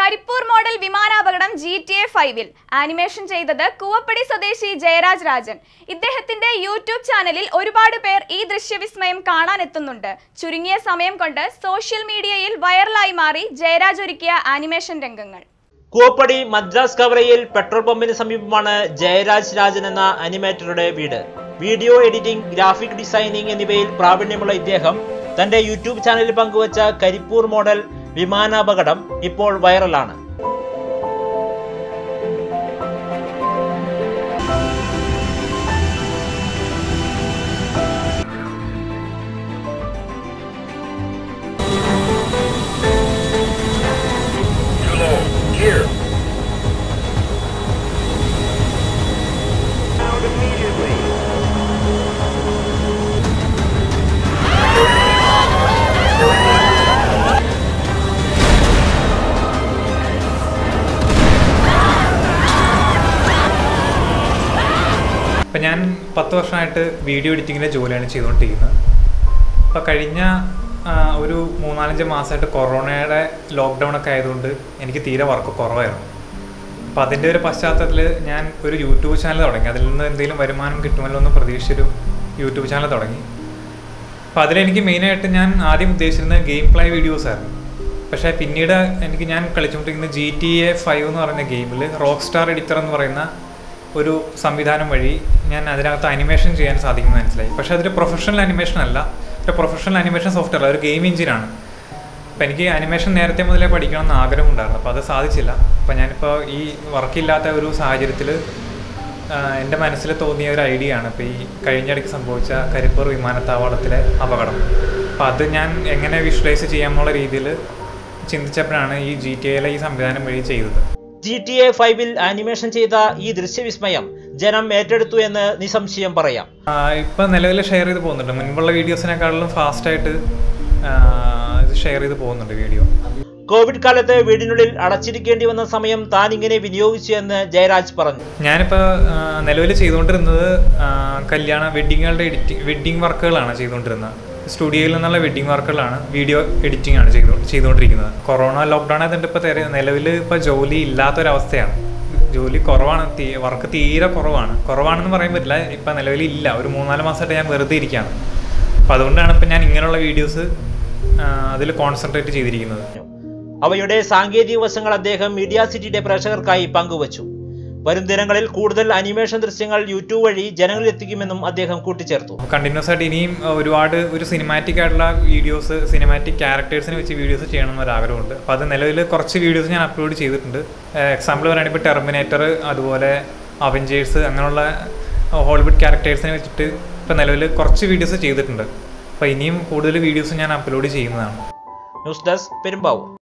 Karipur model വിമാനാപകടം G T A ഫൈവിൽ animation ചെയ്തത് കൂവപ്പടി സ്വദേശി ജയരാജ് രാജൻ ഇദ്ദേഹത്തിന്റെ യൂട്യൂബ് ചാനലിൽ ഒരുപാട് പേർ ഈ ദൃശ്യവിസ്മയം കാണാനെത്തുന്നുണ്ട് ചുരുങ്ങിയ സമയം കൊണ്ട് സോഷ്യൽ മീഡിയയിൽ വൈറലായി മാറി ജയരാജ് ഒരുക്കിയ ആനിമേഷൻ രംഗങ്ങൾ കൂവപ്പടി മദ്രാസ് കവറയിൽ പെട്രോൾ പമ്പിന് സമീപമാണ് ജയരാജ് രാജൻ എന്ന അനിമേറ്ററുടെ വീട് വീഡിയോ എഡിറ്റിംഗ് ഗ്രാഫിക് ഡിസൈനിങ് എന്നിവയിൽ പ്രാവീണ്യമുള്ള ഇദ്ദേഹം തന്റെ യൂട്യൂബ് ചാനലിൽ പങ്കുവച്ച കരിപ്പൂർ മോഡൽ വിമാനാപകടം ഇപ്പോൾ വൈറലാണ് Here. Out immediately. ഇപ്പം ഞാൻ പത്ത് വർഷമായിട്ട് വീഡിയോ എഡിറ്റിങ്ങിൻ്റെ ജോലിയാണ് ചെയ്തുകൊണ്ടിരിക്കുന്നത് അപ്പോൾ കഴിഞ്ഞ ആ, ഒരു മൂന്നാലഞ്ച് മാസമായിട്ട് കൊറോണയുടെ ലോക്ക്ഡൗൺ ഒക്കെ ആയതുകൊണ്ട് എനിക്ക് തീരെ വർക്ക് കുറവായിരുന്നു അപ്പോൾ അതിൻ്റെ ഒരു പശ്ചാത്തലത്തിൽ ഞാൻ ഒരു യൂട്യൂബ് ചാനൽ തുടങ്ങി അതിൽ നിന്ന് എന്തെങ്കിലും വരുമാനം കിട്ടുമല്ലോ എന്ന് പ്രതീക്ഷിച്ചൊരു യൂട്യൂബ് ചാനൽ തുടങ്ങി അപ്പോൾ അതിലെനിക്ക് മെയിനായിട്ട് ഞാൻ ആദ്യം ഉദ്ദേശിച്ചിരുന്നത് ഗെയിം പ്ലേ വീഡിയോസ് ആയിരുന്നു പക്ഷേ പിന്നീട് എനിക്ക് ഞാൻ കളിച്ചുകൊണ്ടിരിക്കുന്ന ജി ടി എ ഫൈവ് എന്ന് പറയുന്ന ഗെയിമിൽ റോക്ക് സ്റ്റാർ എഡിറ്റർ എന്ന് പറയുന്ന ഒരു സംവിധാനം വഴി ഞാൻ അതിനകത്ത് അനിമേഷൻ ചെയ്യാൻ സാധിക്കുമെന്ന് മനസ്സിലായി പക്ഷേ അതൊരു പ്രൊഫഷണൽ അനിമേഷൻ അല്ല ഒരു പ്രൊഫഷണൽ അനിമേഷൻ സോഫ്റ്റ്വെയർ ഒരു ഗെയിം എഞ്ചിനാണ് അപ്പോൾ എനിക്ക് അനിമേഷൻ നേരത്തെ മുതലേ പഠിക്കണമെന്ന് ആഗ്രഹമുണ്ടായിരുന്നു അപ്പോൾ അത് സാധിച്ചില്ല അപ്പോൾ ഞാനിപ്പോൾ ഈ വർക്കില്ലാത്ത ഒരു സാഹചര്യത്തിൽ എൻ്റെ മനസ്സിൽ തോന്നിയ ഒരു ഐഡിയ ആണ് ഇപ്പോൾ ഈ കഴിഞ്ഞിടയ്ക്ക് സംഭവിച്ച കരിപ്പൂർ വിമാനത്താവളത്തിലെ അപകടം അപ്പോൾ അത് ഞാൻ എങ്ങനെ വിഷ്വലൈസ് ചെയ്യാമെന്നുള്ള രീതിയിൽ ചിന്തിച്ചപ്പോഴാണ് ഈ ജി ടി എയിലെ ഈ സംവിധാനം വഴി ചെയ്തത് ജി ടി എ ഫൈവിൽ ആനിമേഷൻ ചെയ്ത ഈ ദൃശ്യവിസ്മയം ജനം ഏറ്റെടുത്തു എന്ന് നിസ്സംശയം പറയാം ഇപ്പം നിലവിൽ ഷെയർ ചെയ്ത് പോകുന്നുണ്ട് മുൻപുള്ള വീഡിയോസിനെക്കാളും ഫാസ്റ്റായിട്ട് ഇത് ഷെയർ ചെയ്ത് പോകുന്നുണ്ട് വീഡിയോ കോവിഡ് കാലത്ത് വീടിനുള്ളിൽ അടച്ചിരിക്കേണ്ടി വന്ന സമയം താൻ ഇങ്ങനെ വിനിയോഗിച്ചു എന്ന് ജയരാജ് പറഞ്ഞു ഞാനിപ്പോൾ നിലവിൽ ചെയ്തുകൊണ്ടിരുന്നത് ആ, കല്യാണ വെഡ്ഡിങ്ങുകളുടെ എഡിറ്റിംഗ് വെഡ്ഡിങ് വർക്കുകളാണ് ചെയ്തുകൊണ്ടിരുന്നത് സ്റ്റുഡിയോയിൽ നിന്നുള്ള വെഡ്ഡിങ് വർക്കുകളാണ് വീഡിയോ എഡിറ്റിംഗ് ആണ് ചെയ്തു ചെയ്തുകൊണ്ടിരിക്കുന്നത് കൊറോണ ലോക്ക്ഡൗൺ ആയതുകൊണ്ട് ഇപ്പോൾ നിലവിൽ ഇപ്പോൾ ജോലി ഇല്ലാത്തൊരവസ്ഥയാണ് ജോലി കുറവാണ് തീ വർക്ക് തീരെ കുറവാണ് കുറവാണെന്ന് പറയാൻ പറ്റില്ല ഇപ്പം നിലവിൽ ഇല്ല ഒരു മൂന്നാല് മാസമായിട്ട് ഞാൻ വെറുതെ ഇരിക്കുകയാണ് അപ്പം അതുകൊണ്ടാണ് ഇപ്പം ഞാൻ ഇങ്ങനെയുള്ള വീഡിയോസ് അതിൽ കോൺസെൻട്രേറ്റ് ചെയ്തിരിക്കുന്നത് അവയുടെ സാങ്കേതിക വശങ്ങൾ അദ്ദേഹം മീഡിയ സിറ്റിയുടെ പ്രേക്ഷകർക്കായി പങ്കുവച്ചു വരും ദിനങ്ങളിൽ കൂടുതൽ അനിമേഷൻ ദൃശ്യങ്ങൾ യൂട്യൂബ് വഴി ജനങ്ങളിൽ എത്തിക്കുമെന്നും അദ്ദേഹം കൂട്ടിച്ചേർത്തു കണ്ടിന്യൂസ് ആയിട്ട് ഇനിയും അഹ്, ഒരുപാട് ഒരു സിനിമാറ്റിക് ആയിട്ടുള്ള വീഡിയോസ് സിനിമാറ്റിക് ക്യാരക്ടേഴ്സിനെ വെച്ച് വീഡിയോസ് ചെയ്യണം എന്നൊരു ആഗ്രഹമുണ്ട് അപ്പോൾ അത് നിലവിൽ കുറച്ച് വീഡിയോസ് ഞാൻ അപ്ലോഡ് ചെയ്തിട്ടുണ്ട് എക്സാമ്പിൾ പറയുകയാണെങ്കിൽ ഇപ്പോൾ ടെർമിനേറ്റർ അതുപോലെ അവഞ്ചേഴ്സ് അങ്ങനെയുള്ള ഹോളിവുഡ് ക്യാരക്ടേഴ്സിനെ വെച്ചിട്ട് ഇപ്പോൾ നിലവിൽ കുറച്ച് വീഡിയോസ് ചെയ്തിട്ടുണ്ട് അപ്പോൾ ഇനിയും കൂടുതൽ വീഡിയോസ് ഞാൻ അപ്ലോഡ് ചെയ്യുന്നതാണ് ന്യൂസ് ഡെസ്ക് പെരുമ്പാവൂർ